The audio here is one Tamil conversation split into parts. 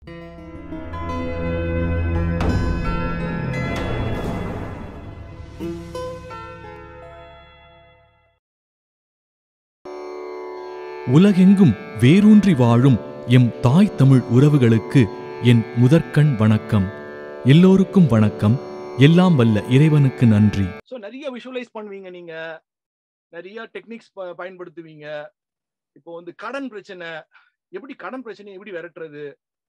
உலகெங்கும் வேரூன்றி வாழும் எம் தாய் தமிழ் உறவுகளுக்கு என் முதற்கண் வணக்கம் எல்லோருக்கும் வணக்கம் எல்லாம் வல்ல இறைவனுக்கு நன்றி ஸோ நிறைய விஷுவலைஸ் பண்ணுவீங்க நீங்க நிறைய டெக்னிக்ஸ் பயன்படுத்துவீங்க இப்போ வந்து கடன் பிரச்சனை எப்படி கடன் பிரச்சனையை எப்படி விரட்டுறது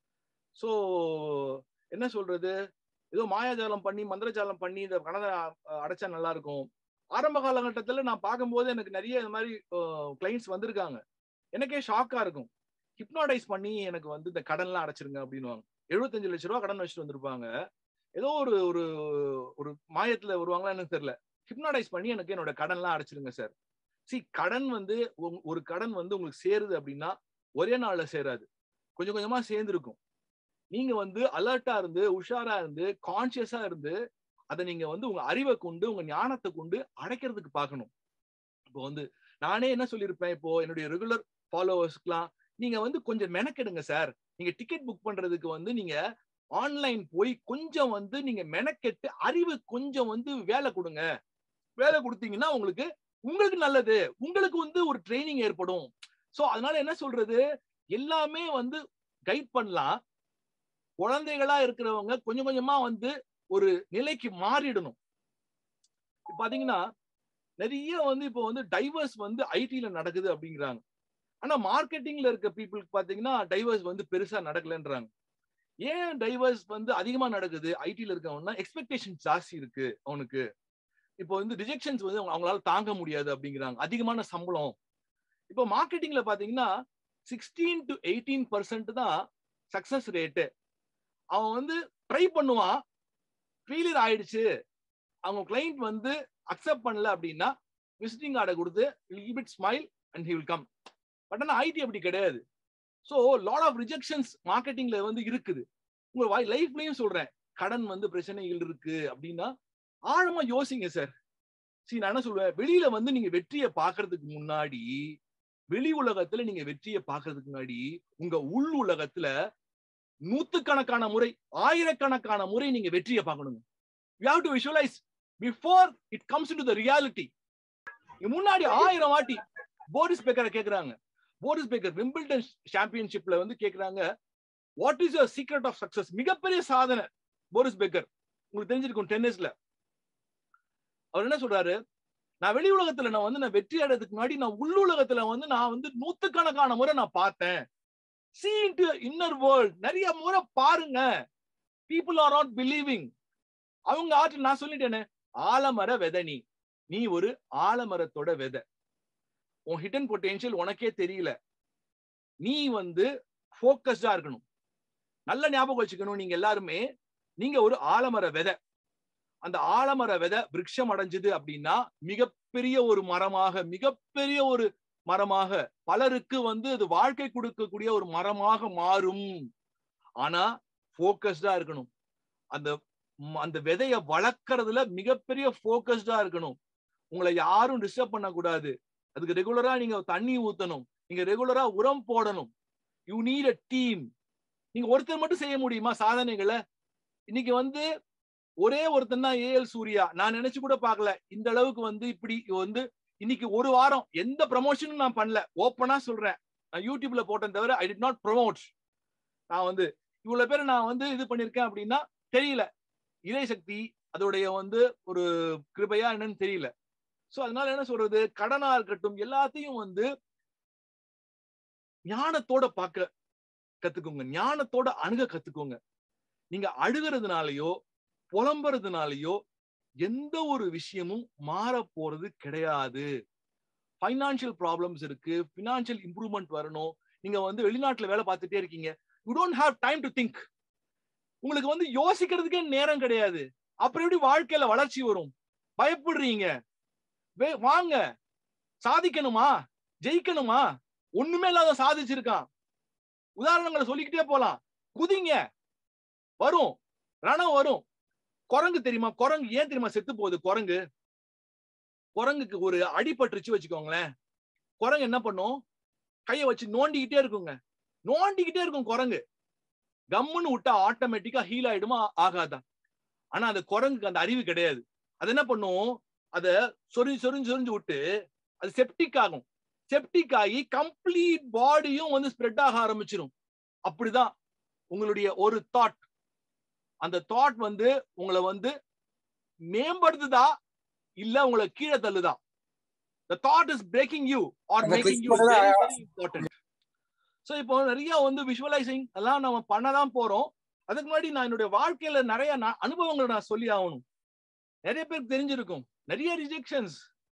ஸோ என்ன சொல்றது ஏதோ மாயாஜாலம் பண்ணி மந்திரஜாலம் பண்ணி இந்த கடனை அஹ், அடைச்சா நல்லா இருக்கும் ஆரம்ப காலகட்டத்தில் நான் பார்க்கும்போது எனக்கு நிறைய இந்த மாதிரி கிளைண்ட்ஸ் வந்திருக்காங்க எனக்கே ஷாக்கா இருக்கும் ஹிப்னாடைஸ் பண்ணி எனக்கு வந்து இந்த கடன்லாம் அடைச்சிருங்க அப்படின்னுவாங்க எழுபத்தஞ்சு லட்ச ரூபா கடன் வச்சுட்டு வந்திருப்பாங்க ஏதோ ஒரு ஒரு ஒரு மாயத்துல வருவாங்களா எனக்கு தெரியல ஹிப்னாடைஸ் பண்ணி எனக்கு என்னோட கடன்லாம் அடைச்சிருங்க சார் சி கடன் வந்து உங்க- ஒரு கடன் வந்து உங்களுக்கு சேருது அப்படின்னா ஒரே நாள்ல சேராது கொஞ்சம் கொஞ்சமா சேர்ந்துருக்கும் நீங்க வந்து அலர்ட்டா இருந்து உஷாரா இருந்து கான்சியஸா இருந்து அதை நீங்க வந்து உங்க அறிவை கொண்டு உங்க ஞானத்தை கொண்டு அடைக்கிறதுக்கு பார்க்கணும் இப்போ வந்து நானே என்ன சொல்லியிருப்பேன் இப்போ என்னுடைய ரெகுலர் ஃபாலோவர்ஸ்க்குலாம் நீங்க வந்து கொஞ்சம் மெனக்கெடுங்க சார் நீங்க டிக்கெட் புக் பண்றதுக்கு வந்து நீங்க ஆன்லைன் போய் கொஞ்சம் வந்து நீங்க மெனக்கெட்டு அறிவு கொஞ்சம் வந்து வேலை கொடுங்க வேலை கொடுத்தீங்கன்னா உங்களுக்கு உங்களுக்கு நல்லது உங்களுக்கு வந்து ஒரு ட்ரைனிங் ஏற்படும் சோ அதனால என்ன சொல்றது எல்லாமே வந்து கைட் பண்ணலாம் குழந்தைகளா இருக்கிறவங்க கொஞ்சம் கொஞ்சமா வந்து ஒரு நிலைக்கு மாறிடணும் இப்ப பாத்தீங்கன்னா நிறைய வந்து இப்போ வந்து டைவர்ஸ் வந்து ஐடில நடக்குது அப்படிங்கிறாங்க ஆனா மார்க்கெட்டிங்ல இருக்க பீப்புளுக்கு பாத்தீங்கன்னா டைவர்ஸ் வந்து பெருசா நடக்கலன்றாங்க ஏன் டைவர்ஸ் வந்து அதிகமா நடக்குது ஐடில இருக்கவன்னா எக்ஸ்பெக்டேஷன் ஜாஸ்தி இருக்கு அவனுக்கு இப்போ வந்து ரிஜெக்ஷன்ஸ் வந்து அவங்க- அவங்களால தாங்க முடியாது அப்படிங்கிறாங்க அதிகமான சம்பளம் இப்போ மார்க்கெட்டிங்ல பாத்தீங்கன்னா சிக்ஸ்டீன் டு எயிட்டீன் பர்சன்ட் தான் சக்சஸ் ரேட்டு அவன் வந்து ட்ரை பண்ணுவான் ஃபெயிலியர் ஆயிடுச்சு அவங்க கிளைண்ட் வந்து அக்செப்ட் பண்ணல அப்படின்னா விசிட்டிங் கார்டை கொடுத்து bit smile and he will come but ஆனால் ஐடி அப்படி கிடையாது ஸோ லாட் ஆஃப் ரிஜெக்ஷன்ஸ் மார்க்கெட்டிங்ல வந்து இருக்குது உங்க வாய் லைஃப்லயும் சொல்றேன் கடன் வந்து பிரச்சனைகள் இருக்கு அப்படின்னா ஆழமா யோசிங்க சார் சரி நான் என்ன சொல்லுவேன் வெளியில வந்து நீங்க வெற்றியை பார்க்கிறதுக்கு முன்னாடி வெளி உலகத்துல நீங்க வெற்றியை பார்க்கிறதுக்கு முன்னாடி உங்க உள் உலகத்துல நூத்துக்கணக்கான முறை ஆயிரக்கணக்கான முறை நீங்க வெற்றியை பார்க்கணுங்க you have to visualise before it comes to the reality முன்னாடி ஆயிரம் வாட்டி போரிஸ் பேக்கரை கேக்குறாங்க போரிஸ் பேக்கர் விம்பிள்டன் சாம்பியன்ஷிப்ல வந்து கேக்குறாங்க what is your secret of success மிகப்பெரிய சாதனை போரிஸ் பேக்கர் உங்களுக்கு தெரிஞ்சிருக்கும் டென்னிஸ்ல அவர் என்ன சொல்றாரு நான் வெளி உலகத்துல நான் வந்து நான் வெற்றி அடைறதுக்கு முன்னாடி நான் உள் உலகத்துல வந்து நான் வந்து நூத்துக்கணக்கான முறை நான் பார்த்தேன் see into இன்னர் வேர்ல்ட் நிறைய முறை பாருங்க பீப்புள் ஆர் நாட் பிலீவிங் அவங்க ஆற்று நான் சொல்லிட்டேனே ஆலமர விதை நீ நீ ஒரு ஆலமரத்தோட விதை உன் ஹிடன் பொட்டென்ஷியல் உனக்கே தெரியல நீ வந்து ஃபோக்கஸ்டா இருக்கணும் நல்ல ஞாபகம் வச்சுக்கணும் நீங்க எல்லாருமே நீங்க ஒரு ஆலமர விதை அந்த ஆலமர விதை விருட்சம் அடைஞ்சது அப்படின்னா மிகப்பெரிய ஒரு மரமாக மிகப்பெரிய ஒரு மரமாக பலருக்கு வந்து அது வாழ்க்கை கொடுக்கக்கூடிய ஒரு மரமாக மாறும் ஆனா ஃபோக்கஸ்டா இருக்கணும் அந்த ம், அந்த விதைய வளர்க்கறதுல மிகப்பெரிய ஃபோக்கஸ்டா இருக்கணும் உங்களை யாரும் டிஸ்டர்ப் பண்ணக்கூடாது அதுக்கு ரெகுலரா நீங்க தண்ணி ஊத்தணும் நீங்க ரெகுலரா உரம் போடணும் யூ நீட் அ டீம் நீங்க ஒருத்தர் மட்டும் செய்ய முடியுமா சாதனைகளை இன்னைக்கு வந்து ஒரே ஒருத்தன் தான் ஏஎல் சூர்யா நான் நினைச்சு கூட பார்க்கல இந்த அளவுக்கு வந்து இப்படி வந்து இன்னைக்கு ஒரு வாரம் எந்த ப்ரமோஷனும் நான் பண்ணல ஓப்பனா சொல்றேன் நான் யூடியூப்ல போட்டேன் தவிர ஐ டிட் நாட் ப்ரொமோட் நான் வந்து இவ்வளவு பேர் நான் வந்து இது பண்ணிருக்கேன் அப்படின்னா தெரியல இறை சக்தி அதோடைய வந்து ஒரு கிருபையா என்னன்னு தெரியல சோ அதனால என்ன சொல்றது கடனா இருக்கட்டும் எல்லாத்தையும் வந்து ஞானத்தோட பார்க்க கத்துக்கோங்க ஞானத்தோட அணுக கத்துக்கோங்க நீங்க அழுகிறதுனாலயோ புலம்புறதுனாலயோ எந்த ஒரு விஷயமும் மாற போறது கிடையாது ஃபைனான்சியல் ப்ராப்ளம்ஸ் இருக்கு ஃபினான்ஷியல் இம்ப்ரூவ்மெண்ட் வரணும் நீங்க வந்து வெளிநாட்டுல வேலை பார்த்துட்டே இருக்கீங்க you don't have time to think உங்களுக்கு வந்து யோசிக்கிறதுக்கே நேரம் கிடையாது அப்புறம் எப்படி வாழ்க்கையில வளர்ச்சி வரும் பயப்படுறீங்க வே- வாங்க சாதிக்கணுமா ஜெயிக்கணுமா ஒண்ணுமே இல்லாத சாதிச்சிருக்கான் உதாரணங்களை சொல்லிக்கிட்டே போலாம் குதிங்க வரும் ரணம் வரும் குரங்கு தெரியுமா குரங்கு ஏன் தெரியுமா செத்து போகுது குரங்கு குரங்குக்கு ஒரு அடிபட்டுருச்சு வச்சுக்கோங்களேன் குரங்கு என்ன பண்ணும் கையை வச்சு நோண்டிக்கிட்டே இருக்குங்க நோண்டிக்கிட்டே இருக்கும் குரங்கு கம்முன்னு விட்டா ஆட்டோமேட்டிக்கா ஹீல் ஆயிடுமா ஆகாதா ஆனா அந்த குரங்குக்கு அந்த அறிவு கிடையாது அது என்ன பண்ணும் அத சொரிஞ்சு சொரிஞ்சு சொரிஞ்சு விட்டு அது செப்டிக் ஆகும் செப்டிக் ஆகி கம்ப்ளீட் பாடியும் வந்து ஸ்ப்ரெட் ஆக ஆரம்பிச்சிடும் அப்படிதான் உங்களுடைய ஒரு தாட் அந்த தாட் வந்து உங்களை வந்து மேம்படுத்துதா இல்ல உங்களை கீழே தள்ளுதா the thought is breaking you or அந்த making click you பண்ணதா- very very important so இப்போ நிறைய வந்து விஷுவலைசிங் எல்லாம் நம்ம பண்ணதான் போறோம் அதுக்கு முன்னாடி நான் என்னுடைய வாழ்க்கையில நிறைய நான் அனுபவங்களை நான் சொல்லி ஆகணும் நிறைய பேருக்கு தெரிஞ்சிருக்கும் நிறைய ரிஜெக்ஷன்ஸ்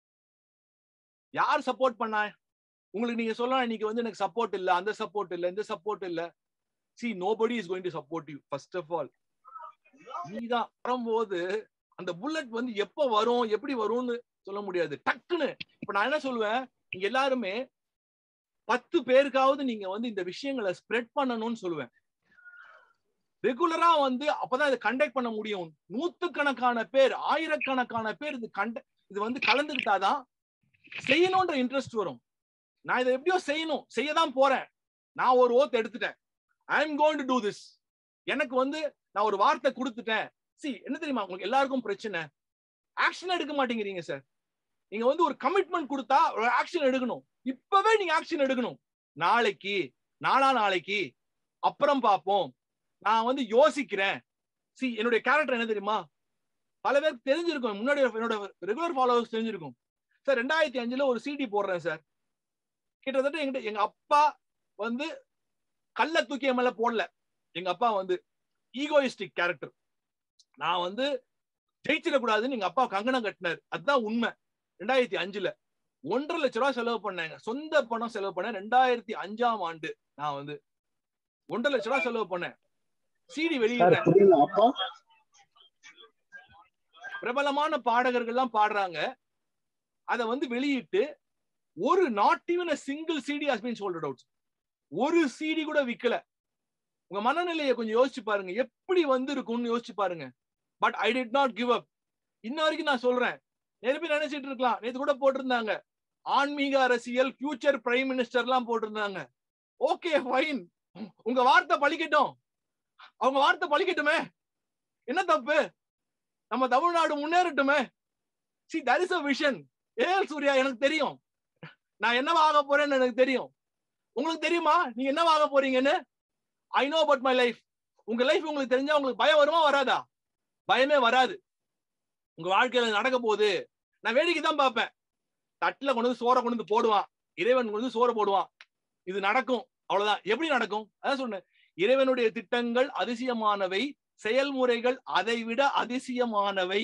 யார் சப்போர்ட் பண்ணா உங்களுக்கு நீங்க சொல்லலாம் இன்னைக்கு வந்து எனக்கு சப்போர்ட் இல்ல அந்த சப்போர்ட் இல்ல இந்த சப்போர்ட் இல்ல see nobody is going to support you first of all நீதான் வரும்போது அந்த புல்லட் வந்து எப்ப வரும் எப்படி வரும்னு சொல்ல முடியாது டக்குன்னு இப்ப நான் என்ன சொல்லுவேன் நீங்க எல்லாருமே பத்து பேருக்காவது நீங்க வந்து இந்த விஷயங்களை ஸ்ப்ரெட் பண்ணணும்னு சொல்லுவேன் ரெகுலரா வந்து அப்பதான் இதை கண்டக்ட் பண்ண முடியும் நூத்துக்கணக்கான பேர் ஆயிரக்கணக்கான பேர் இது கண்ட இது வந்து கலந்துக்கிட்டாதான் செய்யணும்ன்ற இன்ட்ரெஸ்ட் வரும் நான் இதை எப்படியோ செய்யணும் செய்யதான் போறேன் நான் ஒரு ஓத் எடுத்துட்டேன் I am going to do this எனக்கு வந்து நான் ஒரு வார்த்தை கொடுத்துட்டேன் சி என்ன தெரியுமா உங்களுக்கு எல்லாருக்கும் பிரச்சனை ஆக்ஷன் எடுக்க மாட்டேங்கிறீங்க சார் நீங்க வந்து ஒரு கமிட்மெண்ட் கொடுத்தா ஒரு ஆக்ஷன் எடுக்கணும் இப்பவே நீங்க ஆக்ஷன் எடுக்கணும் நாளைக்கு நாளா நாளைக்கு அப்புறம் பார்ப்போம் நான் வந்து யோசிக்கிறேன் சி என்னுடைய கேரக்டர் என்ன தெரியுமா பல பேருக்கு தெரிஞ்சிருக்கும் முன்னாடி என்னோட ரெகுலர் ஃபாலோவர்ஸ் தெரிஞ்சிருக்கும் சார் ரெண்டாயிரத்தி அஞ்சுல ஒரு சிடி போடுறேன் சார் கிட்டத்தட்ட எங்கிட்ட எங்க அப்பா வந்து கல்ல தூக்கி என் மேல போடல எங்க அப்பா வந்து ஈகோயிஸ்டிக் கேரக்டர் நான் வந்து ஜெயிச்சிடக்கூடாதுன்னு எங்க அப்பா கங்கணம் கட்டினார் அதுதான் உண்மை ரெண்டாயிரத்தி அஞ்சுல ஒன்றரை லட்ச ரூபாய் செலவு பண்ணேங்க சொந்த பணம் செலவு பண்ணேன் ரெண்டாயிரத்தி அஞ்சாம் ஆண்டு நான் வந்து ஒன்றரை லட்ச ரூபாய் செலவு பண்ணேன் சிடி வெளியிடுறேன் புரியல அப்பா பிரபலமான பாடகர்கள்லாம் பாடுறாங்க அத வந்து வெளியிட்டு ஒரு not even single CD has been sold out ஒரு சிடி கூட விக்கல உங்க மனநிலையை கொஞ்சம் யோசிச்சு பாருங்க எப்படி வந்து இருக்கும்னு யோசிச்சு பாருங்க but I did not give up இன்ன வரைக்கும் நான் சொல்றேன் நிறைய பேர் நினைச்சிட்டு இருக்கலாம் நேத்து கூட போட்டிருந்தாங்க ஆன்மீக அரசியல் ஃபியூச்சர் பிரைம் மினிஸ்டர் எல்லாம் போட்டிருந்தாங்க ஓகே ஃபைன் உங்க வார்த்தை பழிக்கட்டும் அவங்க வார்த்தை பழிக்கட்டுமே என்ன தப்பு நம்ம தமிழ்நாடு முன்னேறட்டுமே see that is a vision A L Surya எனக்கு தெரியும் நான் என்னவா ஆக போறேன்னு எனக்கு தெரியும் உங்களுக்கு தெரியுமா நீங்க என்னவா ஆக போறீங்கன்னு I know about my life உங்க லைஃப் உங்களுக்கு தெரிஞ்சா உங்களுக்கு பயம் வருமா வராதா பயமே வராது உங்க வாழ்க்கையில நடக்க போகுது நான் வேடிக்கை தான் பார்ப்பேன் தட்டுல கொண்டு வந்து சோறை கொண்டு வந்து போடுவான் இறைவன் கொண்டு வந்து சோறை போடுவான் இது நடக்கும் அவ்வளவுதான் எப்படி நடக்கும் அதான் சொன்னேன் இறைவனுடைய திட்டங்கள் அதிசயமானவை செயல்முறைகள் அதை விட அதிசயமானவை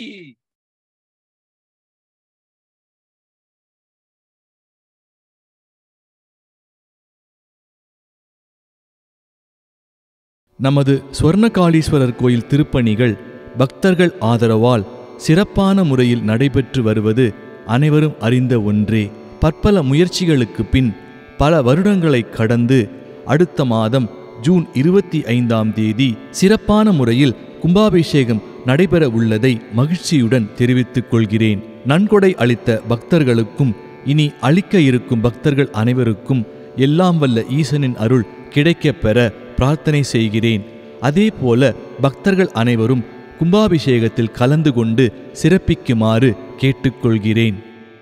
நமது சுவர்ணகாளீஸ்வரர் கோயில் திருப்பணிகள் பக்தர்கள் ஆதரவால் சிறப்பான முறையில் நடைபெற்று வருவது அனைவரும் அறிந்த ஒன்றே பற்பல முயற்சிகளுக்கு பின் பல வருடங்களை கடந்து அடுத்த மாதம் ஜூன் இருபத்தி ஐந்தாம் தேதி சிறப்பான முறையில் கும்பாபிஷேகம் நடைபெற உள்ளதை மகிழ்ச்சியுடன் தெரிவித்துக் கொள்கிறேன் நன்கொடை அளித்த பக்தர்களுக்கும் இனி அளிக்க இருக்கும் பக்தர்கள் அனைவருக்கும் எல்லாம் வல்ல ஈசனின் அருள் கிடைக்கப் பெற பிரார்த்தனை செய்கிறேன் அதேபோல பக்தர்கள் அனைவரும் கும்பாபிஷேகத்தில் கலந்து கொண்டு சிறப்பிக்குமாறு கேட்டுக்கொள்கிறேன்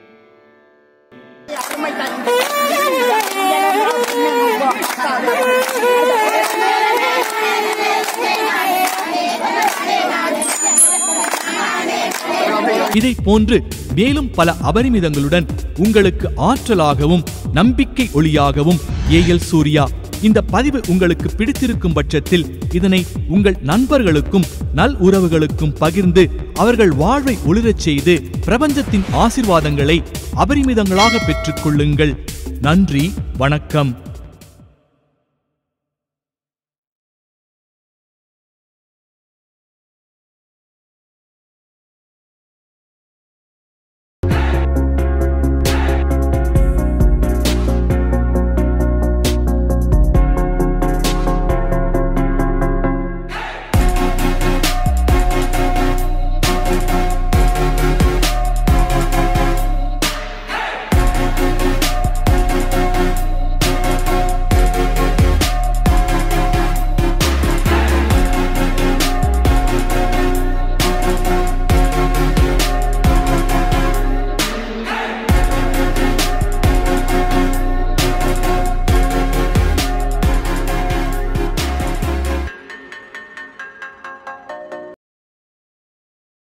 இதை போன்று மேலும் பல அபரிமிதங்களுடன் உங்களுக்கு ஆற்றலாகவும் நம்பிக்கை ஒளியாகவும் ஏஎல் சூர்யா இந்த பதிவு உங்களுக்கு பிடித்திருக்கும் பட்சத்தில் இதனை உங்கள் நண்பர்களுக்கும் நல் உறவுகளுக்கும் பகிர்ந்து அவர்கள் வாழ்வை ஒளிரச் செய்து பிரபஞ்சத்தின் ஆசிர்வாதங்களை அபரிமிதங்களாக பெற்றுக்கொள்ளுங்கள் நன்றி வணக்கம்